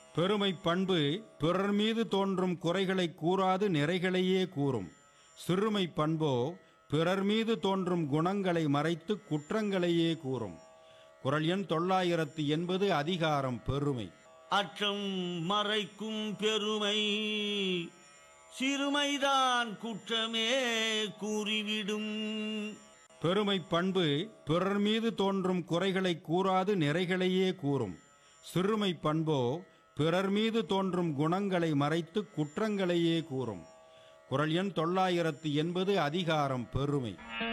பெருமை பண்பு பிறர் மீது தோன்றும் குறைகளை கூறாது நிறைகளையே கூறும் சிறுமை பண்போ பிறர் மீது தோன்றும் குணங்களை மறைத்து குற்றங்களையே கூறும் குரல் எண் தொள்ளாயிரத்து எண்பது அதிகாரம் பெருமை அற்றம் மறைக்கும் பெருமை சிறுமைதான் குற்றமே கூறிவிடும் பெருமை பண்பு பிறர் மீது தோன்றும் குறைகளை கூறாது நிறைகளையே கூறும் சிறுமை பண்போ பிறர் மீது தோன்றும் குணங்களை மறைத்து குற்றங்களையே கூறும் குரல் எண் தொள்ளாயிரத்து எண்பது அதிகாரம் பெருமை